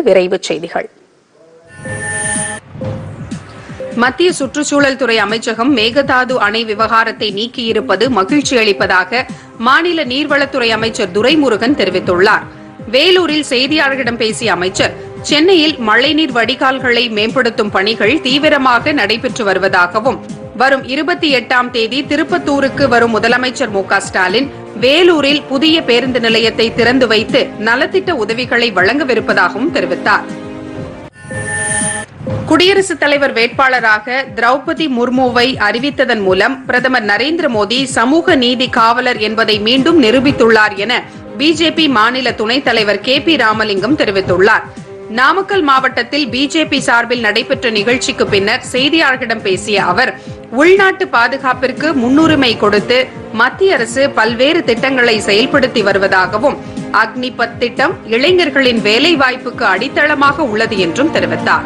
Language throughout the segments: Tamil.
விரைவுச் செய்திகள் மத்திய சுற்றுச்சூழல் துறை அமைச்சகம் மேகதாது அணை விவகாரத்தை நீக்கியிருப்பது மகிழ்ச்சி அளிப்பதாக மாநில நீர்வளத்துறை அமைச்சர் துரைமுருகன் தெரிவித்துள்ளார் வேலூரில் செய்தியாளர்களிடம் பேசிய அமைச்சர் சென்னையில் மழைநீர் வடிகால்களை மேம்படுத்தும் பணிகள் தீவிரமாக நடைபெற்று வருவதாகவும் வரும் இருபத்தி எட்டாம் தேதி திருப்பத்தூருக்கு வரும் முதலமைச்சர் மு க ஸ்டாலின் வேலூரில் புதிய பேருந்து நிலையத்தை திறந்து வைத்து நலத்திட்ட உதவிகளை வழங்கவிருப்பதாகவும் தெரிவித்தார் குடியரசுத் தலைவர் வேட்பாளராக திரௌபதி முர்முவை அறிவித்ததன் மூலம் பிரதமர் நரேந்திர மோடி சமூக நீதி காவலர் என்பதை மீண்டும் நிரூபித்துள்ளார் என பிஜேபி மாநில துணைத் தலைவர் கே பி ராமலிங்கம் தெரிவித்துள்ளார் நாமக்கல் மாவட்டத்தில் பிஜேபி சார்பில் நடைபெற்ற நிகழ்ச்சிக்கு பின்னர் செய்தியாளர்களிடம் பேசிய அவர் உள்நாட்டு பாதுகாப்பிற்கு முன்னுரிமை கொடுத்து மத்திய அரசு பல்வேறு திட்டங்களை செயல்படுத்தி வருவதாகவும் அக்னிபத் திட்டம் இளைஞர்களின் வேலைவாய்ப்புக்கு அடித்தளமாக உள்ளது என்றும் தெரிவித்தார்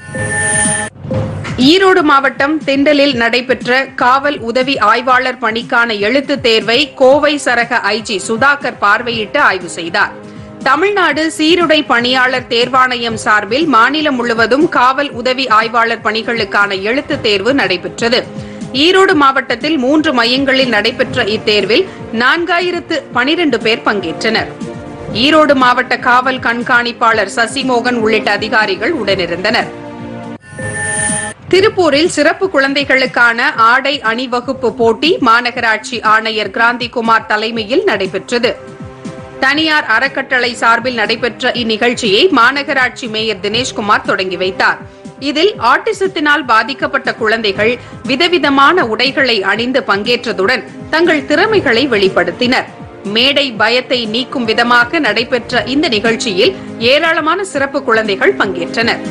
ஈரோடு மாவட்டம் திண்டலில் நடைபெற்ற காவல் உதவி ஆய்வாளர் பணிக்கான எழுத்துத் தேர்வை கோவை சரக ஐஜி சுதாகர் பார்வையிட்டு ஆய்வு செய்தார் தமிழ்நாடு சீருடை பணியாளர் தேர்வாணையம் சார்பில் மாநிலம் முழுவதும் காவல் உதவி ஆய்வாளர் பணிகளுக்கான எழுத்துத் தேர்வு நடைபெற்றது ஈரோடு மாவட்டத்தில் மூன்று மையங்களில் நடைபெற்ற இத்தேர்வில் நான்காயிரத்து பனிரண்டு பேர் பங்கேற்றனர் ஈரோடு மாவட்ட காவல் கண்காணிப்பாளர் சசிமோகன் உள்ளிட்ட அதிகாரிகள் உடனிருந்தனர் திருப்பூரில் சிறப்பு குழந்தைகளுக்கான ஆடை அணிவகுப்பு போட்டி மாநகராட்சி ஆணையர் கிராந்திகுமார் தலைமையில் நடைபெற்றது தனியார் அறக்கட்டளை சார்பில் நடைபெற்ற இந்நிகழ்ச்சியை மாநகராட்சி மேயர் தினேஷ்குமார் தொடங்கி வைத்தார் இதில் ஆட்டிசத்தினால் பாதிக்கப்பட்ட குழந்தைகள் விதவிதமான உடைகளை அணிந்து பங்கேற்றதுடன் தங்கள் திறமைகளை வெளிப்படுத்தினர் மேடை பயத்தை நீக்கும் விதமாக நடைபெற்ற இந்த நிகழ்ச்சியில் ஏராளமான சிறப்பு குழந்தைகள் பங்கேற்றனர்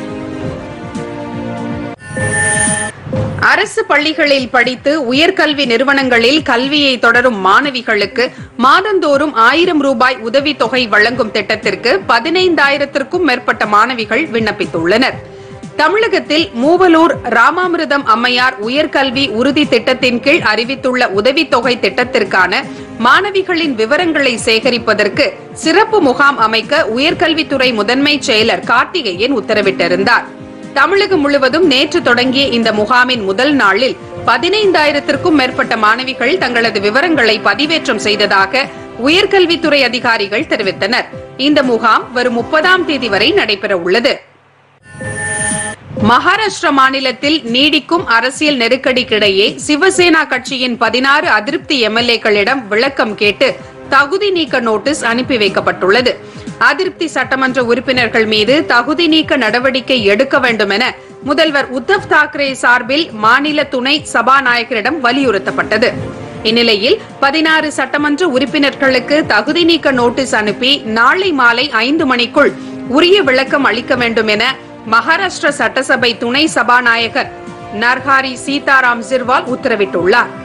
அரசு பள்ளிகளில் படித்து உயர்கல்வி நிறுவனங்களில் கல்வியை தொடரும் மாணவிகளுக்கு மாதந்தோறும் ஆயிரம் ரூபாய் உதவித்தொகை வழங்கும் திட்டத்திற்கு பதினைந்தாயிரத்திற்கும் மேற்பட்ட மாணவிகள் விண்ணப்பித்துள்ளனர் தமிழகத்தில் மூவலூர் ராமாமிர்தம் அம்மையார் உயர்கல்வி உறுதி திட்டத்தின் கீழ் அறிவித்துள்ள உதவித்தொகை திட்டத்திற்கான மாணவிகளின் விவரங்களை சேகரிப்பதற்கு சிறப்பு முகாம் அமைக்க உயர்கல்வித்துறை முதன்மை செயலர் கார்த்திகேயன் உத்தரவிட்டிருந்தார் தமிழகம் முழுவதும் நேற்று தொடங்கிய இந்த முகாமின் முதல் நாளில் பதினைந்தாயிரத்திற்கும் மேற்பட்ட மாணவிகள் தங்களது விவரங்களை பதிவேற்றம் செய்ததாக உயர்கல்வித்துறை அதிகாரிகள் தெரிவித்தனர் இந்த முகாம் வரும் முப்பதாம் தேதி வரை நடைபெற உள்ளது மகாராஷ்டிரா மாநிலத்தில் நீடிக்கும் அரசியல் நெருக்கடிக்கிடையே சிவசேனா கட்சியின் பதினாறு அதிருப்தி எம்எல்ஏக்களிடம் விளக்கம் கேட்டு தகுதி நீக்க நோட்டீஸ் அனுப்பி வைக்கப்பட்டுள்ளது அதிருப்தி சட்டமன்ற உறுப்பினர்கள் மீது தகுதி நீக்க நடவடிக்கை எடுக்க வேண்டும் என முதல்வர் உத்தவ் தாக்கரே சார்பில் மாநில துணை சபாநாயகரிடம் வலியுறுத்தப்பட்டது இந்நிலையில் பதினாறு சட்டமன்ற உறுப்பினர்களுக்கு தகுதி நீக்க நோட்டீஸ் அனுப்பி நாளை மாலை ஐந்து மணிக்குள் உரிய விளக்கம் அளிக்க வேண்டும் என மகாராஷ்டிர சட்டசபை துணை சபாநாயகர் நர்ஹாரி சீதாராம் சிர்வால் உத்தரவிட்டுள்ளார்